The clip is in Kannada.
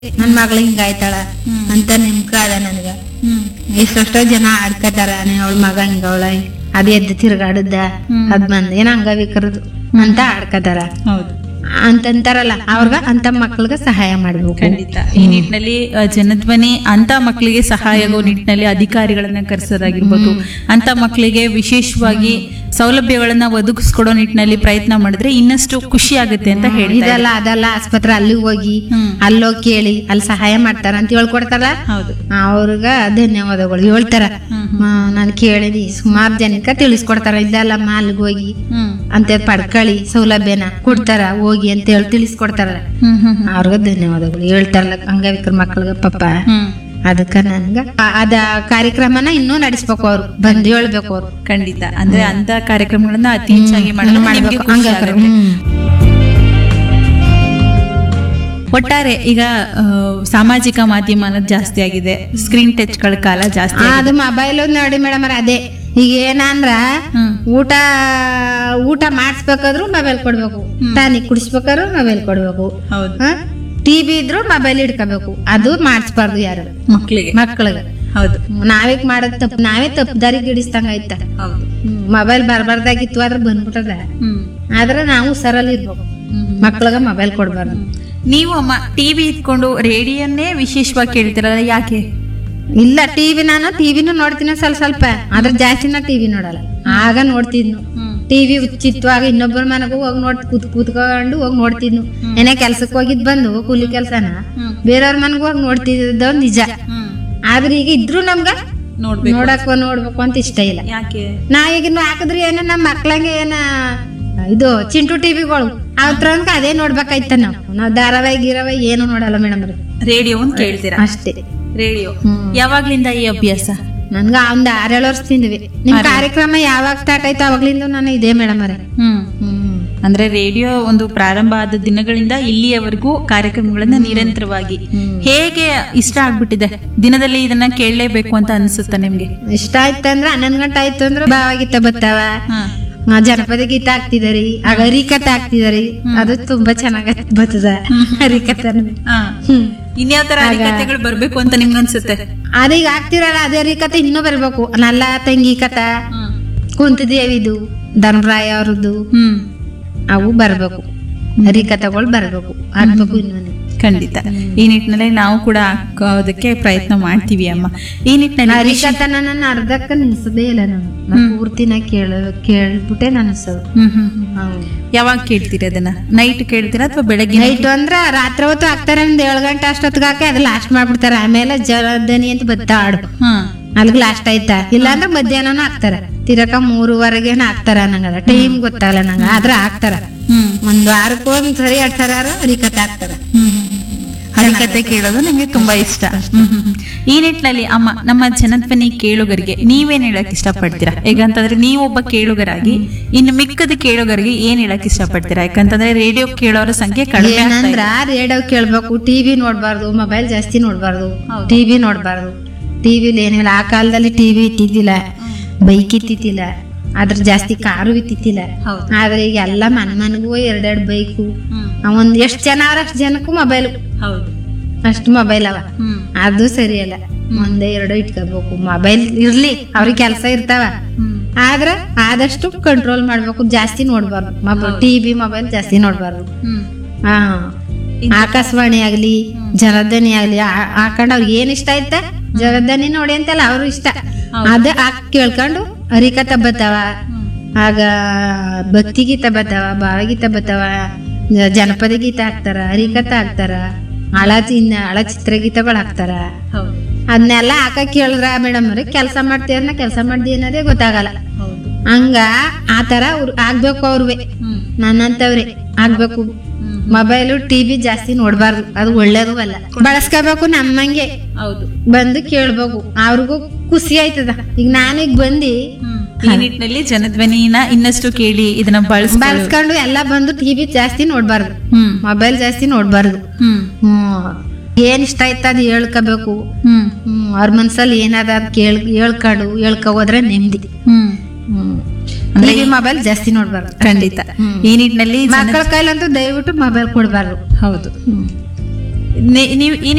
ನನ್ ಮಗಳು ಹಿಂಗಾಯ್ತಾಳ ಅಂತ ನಿಮ್ಕ ಅದ ನನಗ ಹ್ಮ್ ಎಷ್ಟೆಷ್ಟೋ ಜನ ಆಡ್ಕತಾರ ಅವಳ ಮಗ ಹಿಂಗವಳ ಅದ್ ಎದ್ದು ತಿರ್ಗಾಡದ್ದ ಅದ್ ಬಂದ್ ಏನ ಅಂಗವಿಕರದು ಅಂತ ಆಡ್ಕತಾರ ಹೌದು ಅಂತಂತಾರಲ್ಲ ಅವ್ರಗ ಅಂತ ಮಕ್ಳಿಗೆ ಸಹಾಯ ಮಾಡ್ಬೇಕು ಖಂಡಿತ ಈ ನಿಟ್ಟಿನಲ್ಲಿ ಅ, ಜನಧ್ವನಿ ಅಂತ ಮಕ್ಕಳಿಗೆ ಸಹಾಯ ಆಗೋ ನಿಟ್ಟಿನಲ್ಲಿ ಅಧಿಕಾರಿಗಳನ್ನ ಕರೆಸೋದಾಗಿರ್ಬೋದು ಅಂತ ಮಕ್ಕಳಿಗೆ ವಿಶೇಷವಾಗಿ ಸೌಲಭ್ಯಗಳನ್ನ ಒದಗಿಸ್ಕೊಡೋ ನಿಟ್ಟಿನಲ್ಲಿ ಪ್ರಯತ್ನ ಮಾಡಿದ್ರೆ ಇನ್ನಷ್ಟು ಖುಷಿ ಆಗುತ್ತೆ ಅಂತ ಹೇಳಿದ ಇದಲ್ಲ ಅದಲ್ಲ ಆಸ್ಪತ್ರೆ ಅಲ್ಲಿ ಹೋಗಿ ಹ್ಮ್. ಅಲ್ಲೋಗಿ ಕೇಳಿ ಅಲ್ಲಿ ಸಹಾಯ ಮಾಡ್ತಾರ ಅಂತ ಹೇಳ್ಕೊಡ್ತಾರ ಹೌದು ಅವ್ರಿಗ ಧನ್ಯವಾದಗಳು ಹೇಳ್ತಾರ ಹ್ಮ್ ನಾನು ಕೇಳಿದಿ ಸುಮಾರು ಜನಕ್ಕ ತಿಳಿಸ್ಕೊಡ್ತಾರ ಇದಲ್ಲಮ್ಮ ಅಲ್ಲಿಗೆ ಹೋಗಿ ಹ್ಮ್ ಅಂತ ಪಡ್ಕಳಿ ಸೌಲಭ್ಯನ ಕೊಡ್ತಾರ ಹೋಗಿ ಅಂತ ಹೇಳಿ ತಿಳಿಸ್ಕೊಡ್ತಾರ ಹ್ಮ್ ಹ್ಮ್ ಹ್ಮ್ ಅವ್ರಿಗ ಧನ್ಯವಾದಗಳು ಹೇಳ್ತಾರಲ್ಲ ಅಂಗವಿಕಲ ಮಕ್ಳಿಗೆ ಪಾಪ ಹ್ಮ್ ಅದಕ್ಕ ನನ್ಗ ಆ- ಅದ ಕಾರ್ಯಕ್ರಮನ ಇನ್ನೂ ನಡೆಸ್ಬೇಕು ಅವ್ರು ಬಂದು ಹೇಳ್ಬೇಕು ಅವ್ರು ಖಂಡಿತ ಅಂದ್ರೆ ಅಂತ ಕಾರ್ಯಕ್ರಮಗಳನ್ನ ಅತಿ ಹೆಚ್ಚಾಗಿ ಮಾಡಿದ್ರೆ ನಿಮ್ಗೆ ಮಾಡ್ಬೇಕು ಖುಷಿ ಅಂಗವಿಕಲ ಆಗುತ್ತೆ. ಹ್ಮ್. ಒಟ್ಟಾರೆ ಈಗ ಆ, ಸಾಮಾಜಿಕ ಮಾಧ್ಯಮ ಅನ್ನೋದು ಜಾಸ್ತಿ ಆಗಿದೆ ಸ್ಕ್ರೀನ್ ಟಚ್ಗಳ ಕಾಲ ಜಾಸ್ತಿ ಆ, ಆಗಿದೆ. ಅದು ಮೊಬೈಲ್ ನೋಡಿ ಮೇಡಮ್ ಅದೇ ಈಗ ಏನಂದ್ರ ಹ್ಮ್ ಊಟ ಊಟ ಮಾಡಿಸ್ಬೇಕಾದ್ರು ಮೊಬೈಲ್ ಕೊಡ್ಬೇಕು ಟಾನಿಕ್ ಕುಡಿಸ್ಬೇಕಾದ್ರು ಮೊಬೈಲ್ ಕೊಡ್ಬೇಕು ಹೌದು ಟಿವಿ ಇದ್ರು ಮೊಬೈಲ್ ಇಟ್ಕೋಬೇಕು ಅದು ಮಾಡಿಸ್ಬಾರ್ದು ಯಾರು ಮಕ್ಕಳಿಗೆ ಮಕ್ಳಿಗೆ ಹೌದು ನಾವೇ ಮಾಡೋದ್ ತಪ್ಪು ನಾವೇ ತಪ್ಪು ದಾರಿಗೆ ಗಿಡಿಸ್ದಂಗ ಆಯ್ತ ಹೌದು ಮೊಬೈಲ್ ಬರ್ಬಾರ್ದಾಗಿತ್ತು ಆದ್ರೆ ಬಂದ್ಬಿಟ್ಟದ ಹ್ಮ್ ಆದ್ರೆ ನಾವು ಸರಲ್ಲಿ ಇರ್ಬೇಕು ಹ್ಮ್. ಮಕ್ಳಿಗೆ ಮೊಬೈಲ್ ಕೊಡ್ಬಾರ್ದು ನೀವು ಅಮ್ಮ ಟಿವಿ ಇಟ್ಕೊಂಡು ರೇಡಿಯೋನ್ನೇ ವಿಶೇಷವಾಗಿ ಕೇಳ್ತಿರಲ್ಲ ಯಾಕೆ ಇಲ್ಲ ಟಿವಿ ನಾನು ಟಿವಿನೂ ನೋಡ್ತೀನಿ ಸ್ವಲ್ಪ ಸ್ವಲ್ಪ ಆದ್ರೆ ಜಾಸ್ತಿ ನಾ ಟಿವಿ ನೋಡಲ್ಲ ಆಗ ನೋಡ್ತಿದ್ನು ಟಿವಿ ಹುಚ್ಚಿತ್ತು ಆಗ ಇನ್ನೊಬ್ಬರ ಮನೆಗೂ ಹೋಗಿ ನೋಡ್ ಕೂತ್ ಕೂತ್ಕೊಂಡು ಹೋಗಿ ನೋಡ್ತಿದ್ನು ಏನೇ ಕೆಲ್ಸಕ್ಕೆ ಹೋಗಿದ್ ಬಂದು ಕೂಲಿ ಕೆಲ್ಸನ ಹ್ಮ್. ಬೇರೆಯವ್ರ ಮನೆಗೂ ಹೋಗಿ ನೋಡ್ತಿದ್ದ ನಿಜ ಆದ್ರೆ ಈಗ ಇದ್ರು ನಮ್ಗ ನೋಡ್ಬೇಕು ನೋಡಕ್ ನೋಡ್ಬೇಕು ಅಂತ ಇಷ್ಟ ಇಲ್ಲ ಯಾಕೆ ನಾ ಈಗ ಇನ್ನು ಹಾಕಿದ್ರೆ ಏನ ನಮ್ಮ ಮಕ್ಳಂಗೆ ಏನ ಇದು ಚಿಂಟು ಟಿವಿಗಳು ಅವ್ರ ಅದೇ ನೋಡ್ಬೇಕಾಯ್ತ ನಾವು ನಾವ್ ಧಾರಾವಾಹಿ ಗಿರಾವಾಹಿ ಏನು ನೋಡಲ್ಲ ಮೇಡಮ್ ರೇಡಿಯೋ ಒಂದು ಕೇಳ್ತೀರಾ ಅಷ್ಟೇ ರೇಡಿಯೋ ಹ್ಮ್. ಯಾವಾಗ್ಲಿಂದ ಈ ಅಭ್ಯಾಸ ನನ್ಗ ಒಂದ್ ಆರೇಳು ವರ್ಷ ತಿಂದ್ವಿ ನಿಮ್ ಕಾರ್ಯಕ್ರಮ ಯಾವಾಗ ಸ್ಟಾರ್ಟ್ ಆಯ್ತು ಅವಾಗ್ಲಿಂದ ನಾನು ಇದೇ ಮೇಡಮ್ ಅವ್ರೆ ಹ್ಮ್ ಹ್ಮ್ ಅಂದ್ರೆ ರೇಡಿಯೋ ಒಂದು ಪ್ರಾರಂಭ ಆದ ದಿನಗಳಿಂದ ಇಲ್ಲಿಯವರೆಗೂ ಕಾರ್ಯಕ್ರಮಗಳನ್ನ ನಿರಂತರವಾಗಿ ಹೇಗೆ ಇಷ್ಟ ಆಗ್ಬಿಟ್ಟಿದೆ ದಿನದಲ್ಲಿ ಇದನ್ನ ಕೇಳಲೇಬೇಕು ಅಂತ ಅನ್ಸುತ್ತಾ ನಿಮ್ಗೆ ಇಷ್ಟ ಆಯ್ತಂದ್ರ ಹನ್ನೊಂದ್ ಗಂಟೆ ಆಯ್ತು ಅಂದ್ರೆ ಭಾವಗೀತ ಬರ್ತಾವ ಹಾ. ಆ, ಜನಪದ ಗೀತ ಹಾಕ್ತಿದಾರಿ ಆಗ ಹರಿಕತೆ ಹಾಕ್ತಿದಾರಿ ಅದು ತುಂಬಾ ಚೆನ್ನಾಗ ಬರ್ತದ ಹರಿಕತೆ ಹಾ. ಹ್ಮ್ ಇನ್ಯಾವ ತರ ಕಥೆಗಳು ಬರ್ಬೇಕು ಅಂತ ನಿಮ್ಗೆ ಅನ್ಸುತ್ತೆ ಅದೀಗ ಆಗ್ತಿರಲ್ಲ ಅದೇ ಹರಿಕತೆ ಇನ್ನೂ ಬರ್ಬೇಕು ನಲ್ಲ ತಂಗಿ ಕಥ ಕುಂತದೇವಿದು ಧರ್ಮರಾಯ ಅವ್ರದ್ದು ಹ್ಮ್ ಅವು ಬರ್ಬೇಕು ಹರಿಕಥೆಗಳು ಬರ್ಬೇಕು ಆಗ್ಬೇಕು ಇನ್ನೂ ಖಂಡಿತ ಈ ನಿಟ್ಟಿನಲ್ಲಿ ನಾವು ಕೂಡ ಹಾಕೋದಕ್ಕೆ ಪ್ರಯತ್ನ ಮಾಡ್ತೀವಿ ಅಮ್ಮ ಈ ನಿಟ್ಟಿನಲ್ಲಿ ಹರಿಕಥನ ನನ್ನ ಅರ್ಧಕ್ಕ ನಿಲ್ಸದೇ ಇಲ್ಲ ನಾನು ನಾನ್ ಪೂರ್ತಿನ ಕೇಳ ಕೇಳ್ಬಿಟ್ಟೆ ಅನಿಸೋದು ಹ್ಮ್ ಹ್ಮ್ ಹ್ಮ್. ಯಾವಾಗ ಕೇಳ್ತೀರಿ ಅದನ್ನ ನೈಟ್ ಕೇಳ್ತೀರಾ ಅಥವಾ ಬೆಳಗ್ಗೆ ನೈಟ್ ಅಂದ್ರ ರಾತ್ರಿ ಹೊತ್ತು ಹಾಕ್ತಾರೆ ಒಂದ್ ಏಳು ಗಂಟೆ ಅಷ್ಟೊತ್ತಿಗೆ ಹಾಕಿ ಅದು ಲಾಸ್ಟ್ ಮಾಡ್ಬಿಡ್ತಾರೆ ಆಮೇಲೆ ಜಲದನಿ ಅಂತ ಬತ್ತಾ ಹಾಡು ಹಾ ಅಲ್ಲಿಗೆ ಲಾಸ್ಟ್ ಆಯ್ತಾ ಇಲ್ಲಾಂದ್ರೆ ಮಧ್ಯಾಹ್ನನೂ ಹಾಕ್ತಾರ ತಿರಕ ಮೂರುವರೆಗೇನ ಹಾಕ್ತಾರ ನಂಗದ ಟೈಮ್ ಗೊತ್ತಾಗಲ್ಲ ನಂಗ ಆದ್ರೆ ಹಾಕ್ತಾರ ಹ್ಮ್ ಒಂದ್ ವಾರಕ್ಕೆ ಒಂದ್ ಸರಿ ಎರಡ್ ಸರಿ ಹರಿಕತೆ ಹಾಕ್ತಾರ ಹರಿಕತೆ ಕೇಳೋದು ನಿಮ್ಗೆ ತುಂಬಾ ಇಷ್ಟ ಹ್ಮ್ ಹ್ಮ್ ಹ್ಮ್. ಈ ನಿಟ್ಟಿನಲ್ಲಿ ಅಮ್ಮ ನಮ್ಮ ಜನಧ್ವನಿ ಕೇಳುಗರಿಗೆ ನೀವೇನ್ ಹೇಳಕ್ ಇಷ್ಟಪಡ್ತೀರಾ ಯಾಕಂತಂದ್ರೆ ನೀವೊಬ್ಬ ಕೇಳುಗರಾಗಿ ಇನ್ನು ಮಿಕ್ಕದ ಕೇಳುಗರಿಗೆ ಏನ್ ಹೇಳಕ್ ಇಷ್ಟಪಡ್ತೀರಾ ಯಾಕಂತಂದ್ರೆ ರೇಡಿಯೋ ಕೇಳೋರ ಸಂಖ್ಯೆ ಕಡಿಮೆ ಆಗ್ತಾ ಇದೆ. ಏನಂದ್ರ ರೇಡಿಯೋ ಕೇಳ್ಬೇಕು ಟಿವಿ ನೋಡ್ಬಾರ್ದು ಮೊಬೈಲ್ ಜಾಸ್ತಿ ನೋಡ್ಬಾರ್ದು ಹೌದು. ಟಿವಿ ನೋಡ್ಬಾರ್ದು ಟಿವಿಲಿ ಏನಿಲ್ಲ ಆ ಕಾಲದಲ್ಲಿ ಟಿವಿ ಇತ್ತಿದ್ದಿಲ್ಲ ಬೈಕ್ ಇತ್ತಿತ್ತಿಲ್ಲ ಅದ್ರ ಜಾಸ್ತಿ ಕಾರು ಇತ್ತಿತ್ತಿಲ್ಲ ಹೌದು. ಆದ್ರೆ ಈಗ ಎಲ್ಲ ಮನ್ ಮನ್ಗೂ ಎರಡೆರಡು ಬೈಕು ಹ್ಮ್. ಒಂದ್ ಎಷ್ಟ್ ಜನ ಅವ್ರ ಅಷ್ಟ್ ಜನಕ್ಕೂ ಮೊಬೈಲ್ ಹೌದು ಅಷ್ಟು ಮೊಬೈಲ್ ಅವ ಹ್ಮ್ ಅದು ಸರಿಯಲ್ಲ ಒಂದೇ ಎರಡು ಇಟ್ಕೋಬೇಕು ಮೊಬೈಲ್ ಇರ್ಲಿ ಅವ್ರಿಗೆ ಕೆಲಸ ಇರ್ತಾವ ಹ್ಮ್ ಆದ್ರ ಆದಷ್ಟು ಕಂಟ್ರೋಲ್ ಮಾಡ್ಬೇಕು ಜಾಸ್ತಿ ನೋಡ್ಬಾರ್ದು ಮೊಬೈಲ್ ಟಿವಿ ಮೊಬೈಲ್ ಜಾಸ್ತಿ ನೋಡ್ಬಾರ್ದು ಹ್ಮ್ ಹಾ ಆಕಾಶವಾಣಿ ಆಗ್ಲಿ ಜಲಧ್ವನಿ ಆಗ್ಲಿ ಆ- ಹಾಕೊಂಡ್ ಅವ್ರಿಗೆ ಏನ್ ಇಷ್ಟ ಆಯ್ತ ಜಲಧ್ವನಿ ನೋಡಿ ಅಂತಲ್ಲ ಅವ್ರು ಇಷ್ಟ ಅದ ಹಾಕ್ ಕೇಳ್ಕೊಂಡು ಹರಿಕಥ ಬತ್ತಾವ ಆಗ ಭಕ್ತಿ ಗೀತ ಬತ್ತಾವ ಭಾವಗೀತ ಬತ್ತಾವ ಜ- ಜನಪದ ಗೀತ ಹಾಕ್ತಾರ ಹರಿಕಥ ಹಾಕ್ತಾರ ಹಳ ಇನ್ನ ಹಳ ಚಿತ್ರಗೀತಗಳು ಹಾಕ್ತಾರ ಹೌದು ಅದನ್ನೆಲ್ಲ ಹಾಕಕ್ ಕೇಳಿದ್ರ ಮೇಡಮ್ ಅವ್ರೆ ಕೆಲಸ ಮಾಡ್ತೀರ ಕೆಲಸ ಮಾಡ್ದಿ ಅನ್ನೋದೇ ಗೊತ್ತಾಗಲ್ಲ ಹೌದು ಹಂಗ ಆತರ ಅವ್ರು ಆಗ್ಬೇಕು ಅವ್ರುವೆ ಹ್ಮ್ ನನ್ನಂತವ್ರೆ ಆಗ್ಬೇಕು ಹ್ಮ್ ಮೊಬೈಲು ಟಿವಿ ಜಾಸ್ತಿ ನೋಡ್ಬಾರ್ದು ಅದು ಒಳ್ಳೇದು ಅಲ್ಲ ಬಳಸ್ಕೋಬೇಕು ನಮ್ಮಂಗೆ ಹೌದು ಬಂದು ಕೇಳ್ಬೇಕು ಅವ್ರಿಗೂ ಖುಷಿ ಆಯ್ತದ ಈಗ ನಾನೀಗ ಬಂದು ಈ ನಿಟ್ಟಿನಲ್ಲಿ ಜನಧ್ವನಿನ ಇನ್ನಷ್ಟು ಕೇಳಿ ಇದನ್ನ ಬಳಸ್ ಬಳಸ್ಕೊಂಡು ಎಲ್ಲ ಬಂದು ಟಿವಿ ಜಾಸ್ತಿ ನೋಡ್ಬಾರ್ದು ಹ್ಮ್ ಮೊಬೈಲ್ ಜಾಸ್ತಿ ನೋಡ್ಬಾರ್ದು ಹ್ಮ್ ಹ್ಮ್ ಏನ್ ಇಷ್ಟ ಆಯ್ತ ಅದು ಹೇಳ್ಕೋಬೇಕು ಹ್ಮ್ ಹ್ಮ್ ಅವ್ರ ಮನ್ಸಲ್ಲಿ ಏನದ ಅದ್ ಕೇಳ್ ಹೇಳ್ಕೊಂಡು ಹೇಳ್ಕೊ ಹೋದ್ರೆ ನೆಮ್ಮದಿ ಹ್ಮ್ ಹ್ಮ್ ಅಂದ್ರೆ ಟಿವಿ ಮೊಬೈಲ್ ಜಾಸ್ತಿ ನೋಡ್ಬಾರ್ದು ಖಂಡಿತ ಈ ನಿಟ್ಟಿನಲ್ಲಿ ಜನ- ಮಕ್ಕಳ ಕೈಲಂತೂ ದಯವಿಟ್ಟು ಮೊಬೈಲ್ ಕೊಡ್ಬಾರ್ದು ಹೌದು ನೆ- ನೀವು ಈ